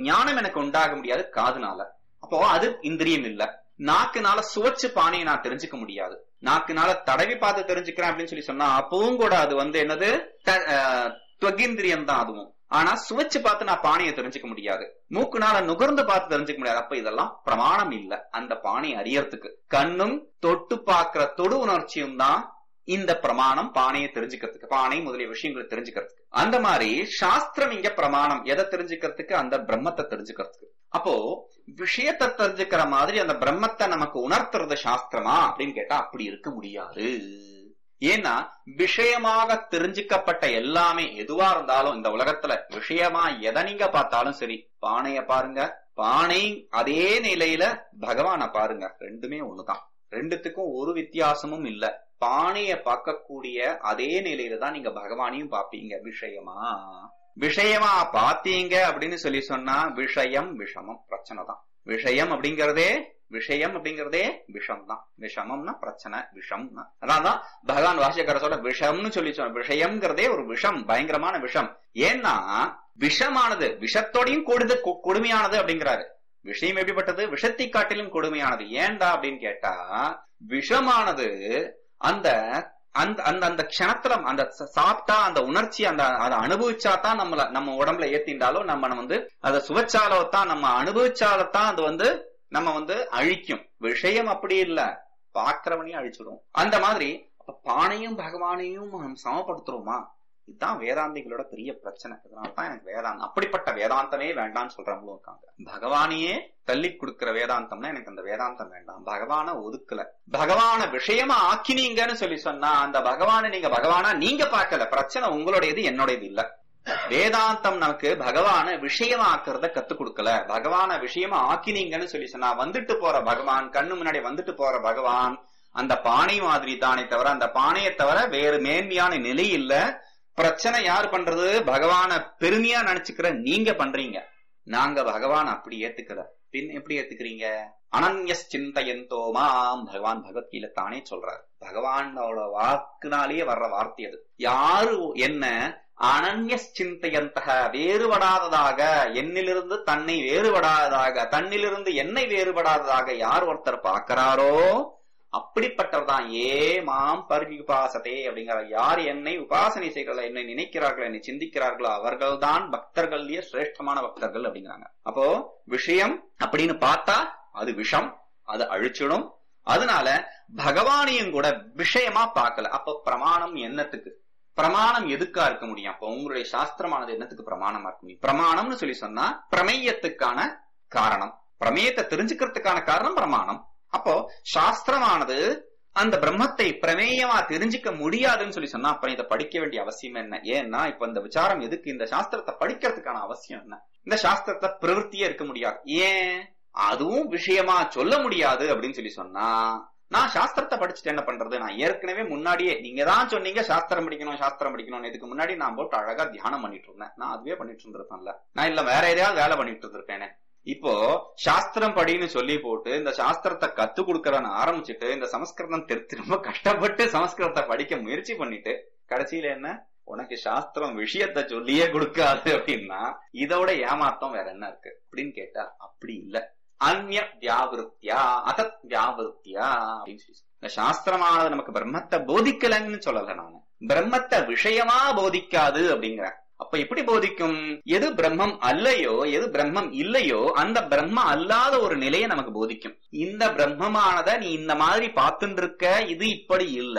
ஞானம் எனக்கு உண்டாக முடியாது காதுனால அப்போ அது இந்திரியம் இல்ல நாக்குனால சுவைச்சு பானையை நான் தெரிஞ்சுக்க முடியாது நாக்குனால தடவி பார்த்து தெரிஞ்சுக்கிறேன் அப்படின்னு சொல்லி சொன்னா அப்பவும் கூட அது வந்து என்னது துவகிந்திரியம் தான் அதுவும் ஆனா சுவைச்சு பார்த்து நான் பானையை தெரிஞ்சுக்க முடியாது மூக்குனால நுகர்ந்து பார்த்து தெரிஞ்சுக்க முடியாது அப்ப இதெல்லாம் பிரமாணம் இல்ல அந்த பானையை அறியறதுக்கு கண்ணும் தொட்டு பார்க்கிற தொடு உணர்ச்சியும் தான் இந்த பிரமாணம் பானையை தெரிஞ்சுக்கிறதுக்கு பானை முதலிய விஷயங்களை தெரிஞ்சுக்கிறதுக்கு அந்த மாதிரி சாஸ்திரம் இங்க பிரமாணம் எதை தெரிஞ்சுக்கிறதுக்கு அந்த பிரம்மத்தை தெரிஞ்சுக்கிறதுக்கு அப்போ விஷயத்தை தெரிஞ்சுக்கிற மாதிரி அந்த பிரம்மத்தை நமக்கு உணர்த்துறது சாஸ்திரமா அப்படின்னு கேட்டா அப்படி இருக்க முடியாது ஏன்னா விஷயமாக தெரிஞ்சுக்கப்பட்ட எல்லாமே எதுவா இருந்தாலும் இந்த உலகத்துல விஷயமா எதை நீங்க பார்த்தாலும் சரி பானைய பாருங்க பானை அதே நிலையில பகவான பாருங்க ரெண்டுமே ஒண்ணுதான் ரெண்டுத்துக்கும் ஒரு வித்தியாசமும் இல்ல பானைய பார்க்கக்கூடிய அதே நிலையில தான் நீங்க பகவானையும் பாப்பீங்க விஷயமா விஷயமா பாத்தீங்க அப்படின்னு சொல்லி சொன்னா விஷயம் விஷமம் பிரச்சனை தான் விஷயம் அப்படிங்கறதே விஷயம் அப்படிங்கறதே விஷம் தான் விஷமம்னா பிரச்சனை விஷம்னா அதான் பகவான் வாசியக்கார சொல்ற விஷம்னு சொல்லி சொன்ன விஷயம்ங்கிறதே ஒரு விஷம் பயங்கரமான விஷம் ஏன்னா விஷமானது விஷத்தோடையும் கொடுது கொடுமையானது அப்படிங்கிறாரு விஷயம் எப்படிப்பட்டது விஷத்தை காட்டிலும் கொடுமையானது ஏன்டா அப்படின்னு கேட்டா விஷமானது அந்த அந்த அந்த அந்த க்ஷணத்துல அந்த சாப்பிட்டா அந்த உணர்ச்சி அந்த அதை அனுபவிச்சா தான் நம்மள நம்ம உடம்புல ஏத்திண்டாலும் நம்ம வந்து அதை சுவைச்சாலோ தான் நம்ம அனுபவிச்சாலத்தான் அது வந்து நம்ம வந்து அழிக்கும் விஷயம் அப்படி இல்ல பாக்குறவனையும் அழிச்சிடும் அந்த மாதிரி பானையும் பகவானையும் நம்ம சமப்படுத்துறோமா இதுதான் வேதாந்திகளோட பெரிய பிரச்சனை அதனாலதான் எனக்கு வேதாந்தம் அப்படிப்பட்ட வேதாந்தமே வேண்டாம்னு சொல்றவங்களும் இருக்காங்க பகவானையே தள்ளி கொடுக்கிற வேதாந்தம்னா எனக்கு அந்த வேதாந்தம் வேண்டாம் பகவான ஒதுக்கல பகவான விஷயமா ஆக்கினீங்கன்னு சொல்லி சொன்னா அந்த பகவானை நீங்க பகவானா நீங்க பார்க்கல பிரச்சனை உங்களுடையது என்னுடையது இல்ல வேதாந்தம் நமக்கு பகவான விஷயமா ஆக்குறத கத்து கொடுக்கல பகவான விஷயமா ஆக்கினீங்கன்னு சொல்லி சொன்னா வந்துட்டு போற பகவான் கண்ணு முன்னாடி வந்துட்டு போற பகவான் அந்த பானை மாதிரி தானே தவிர அந்த பானையை தவிர வேறு மேன்மையான நிலை இல்ல பிரச்சனை யார் பண்றது பகவான பெருமையா நினைச்சுக்கிற நீங்க பண்றீங்க நாங்க பகவான் அப்படி ஏத்துக்கல பின் எப்படி ஏத்துக்கிறீங்க அனன்ய சிந்தையந்தோ மாம் பகவான் பகவத்கீதை தானே சொல்றாரு பகவானோட வாக்குனாலேயே வர்ற வார்த்தை அது யாரு என்ன அனன்ய சிந்தையந்தக வேறுபடாததாக என்னிலிருந்து தன்னை வேறுபடாததாக தன்னிலிருந்து என்னை வேறுபடாததாக யார் ஒருத்தர் பார்க்கிறாரோ அப்படிப்பட்டவர் தான் ஏ மாம் பரிபாசதே அப்படிங்கிற யார் என்னை உபாசனை செய்கிறார்கள் என்னை நினைக்கிறார்களோ என்னை சிந்திக்கிறார்களோ அவர்கள் தான் பக்தர்கள்லயே சிரேஷ்டமான பக்தர்கள் அப்படிங்கிறாங்க அப்போ விஷயம் அப்படின்னு பார்த்தா அது விஷம் அது அழிச்சிடும் அதனால பகவானையும் கூட விஷயமா பார்க்கல அப்ப பிரமாணம் என்னத்துக்கு பிரமாணம் எதுக்கா இருக்க முடியும் அப்போ உங்களுடைய சாஸ்திரமானது என்னத்துக்கு பிரமாணமா இருக்க முடியும் பிரமாணம்னு சொல்லி சொன்னா பிரமேயத்துக்கான காரணம் பிரமேயத்தை தெரிஞ்சுக்கிறதுக்கான காரணம் பிரமாணம் அப்போ சாஸ்திரமானது அந்த பிரம்மத்தை பிரமேயமா தெரிஞ்சுக்க முடியாதுன்னு சொல்லி சொன்னா அப்புறம் இதை படிக்க வேண்டிய அவசியம் என்ன ஏன்னா இப்ப இந்த விசாரம் எதுக்கு இந்த சாஸ்திரத்தை படிக்கிறதுக்கான அவசியம் என்ன இந்த சாஸ்திரத்தை பிரவருத்தியே இருக்க முடியாது ஏன் அதுவும் விஷயமா சொல்ல முடியாது அப்படின்னு சொல்லி சொன்னா நான் சாஸ்திரத்தை படிச்சுட்டு என்ன பண்றது நான் ஏற்கனவே முன்னாடியே நீங்க தான் சொன்னீங்க சாஸ்திரம் படிக்கணும் சாஸ்திரம் படிக்கணும் இதுக்கு முன்னாடி நான் போட்டு அழகா தியானம் பண்ணிட்டு இருந்தேன் நான் அதுவே பண்ணிட்டு இருந்திருப்பேன்ல நான் இல்ல வேற எதையாவது வேலை பண்ணிட்டு இருந்திருப்பேனே இப்போ சாஸ்திரம் படின்னு சொல்லி போட்டு இந்த சாஸ்திரத்தை கத்து கொடுக்கறன்னு ஆரம்பிச்சுட்டு இந்த சமஸ்கிருதம் திரும்ப கஷ்டப்பட்டு சமஸ்கிருதத்தை படிக்க முயற்சி பண்ணிட்டு கடைசியில என்ன உனக்கு சாஸ்திரம் விஷயத்த சொல்லியே கொடுக்காது அப்படின்னா இதோட ஏமாத்தம் வேற என்ன இருக்கு அப்படின்னு கேட்டா அப்படி இல்ல அந்நிய வியாவிருத்தியா அதத் வியாவிருத்தியா அப்படின்னு சொல்லி இந்த சாஸ்திரமானது நமக்கு பிரம்மத்தை போதிக்கலன்னு சொல்லல நானு பிரம்மத்தை விஷயமா போதிக்காது அப்படிங்கிறேன் அப்ப எப்படி போதிக்கும் எது பிரம்மம் அல்லையோ எது பிரம்மம் இல்லையோ அந்த பிரம்ம அல்லாத ஒரு நிலையை நமக்கு போதிக்கும் இந்த பிரம்மமானத நீ இந்த மாதிரி பார்த்துட்டு இருக்க இது இப்படி இல்ல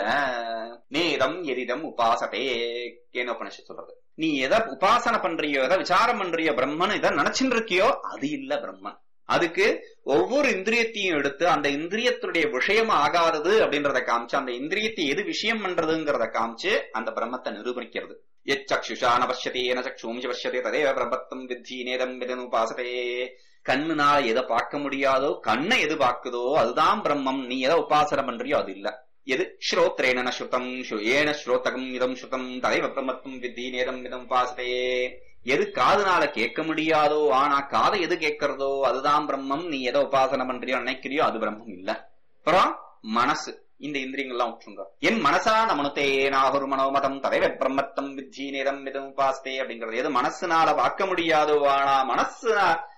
நேரம் எரிதம் உபாசதே கேனோபனிஷத் சொல்றது நீ எதை உபாசனை பண்றியோ எதை விசாரம் பண்றியோ பிரம்மன் எதை நினைச்சுட்டு இருக்கியோ அது இல்ல பிரம்மன் அதுக்கு ஒவ்வொரு இந்திரியத்தையும் எடுத்து அந்த இந்திரியத்துடைய விஷயம் ஆகாதது அப்படின்றத காமிச்சு அந்த இந்திரியத்தை எது விஷயம் பண்றதுங்கிறத காமிச்சு அந்த பிரம்மத்தை நிரூபிக்கிறது எச்சக்ஷுஷா ந பஷ்யதே ந சக்ஷூம் பஷ்யதே ததேவ பிரம்மத்தம் வித்தி நேதம் விதன் உபாசதே கண்ணுனால எதை பார்க்க முடியாதோ கண்ணை எது பார்க்குதோ அதுதான் பிரம்மம் நீ எதை உபாசனை பண்றியோ அது இல்ல எது ஸ்ரோத்ரேன ஸ்ருதம் ஏன ஸ்ரோத்தகம் இதம் ஸ்ருதம் ததைவ பிரம்மத்தும் வித்தி நேதம் விதம் உபாசதே எது காதுனால கேட்க முடியாதோ ஆனா காதை எது கேட்கறதோ அதுதான் பிரம்மம் நீ எதை உபாசனை பண்றியோ நினைக்கிறியோ அது பிரம்மம் இல்ல அப்புறம் மனசு இந்த இந்திரியங்கள்லாம் விட்டுருங்க என் மனசா நமனுத்தே நாகொரு மனோமதம் ததைவ பிரம்மத்தம் வித்தி நேரம் விதம் உபாசதே அப்படிங்கிறது எது மனசுனால பார்க்க முடியாதோ ஆனா மனசு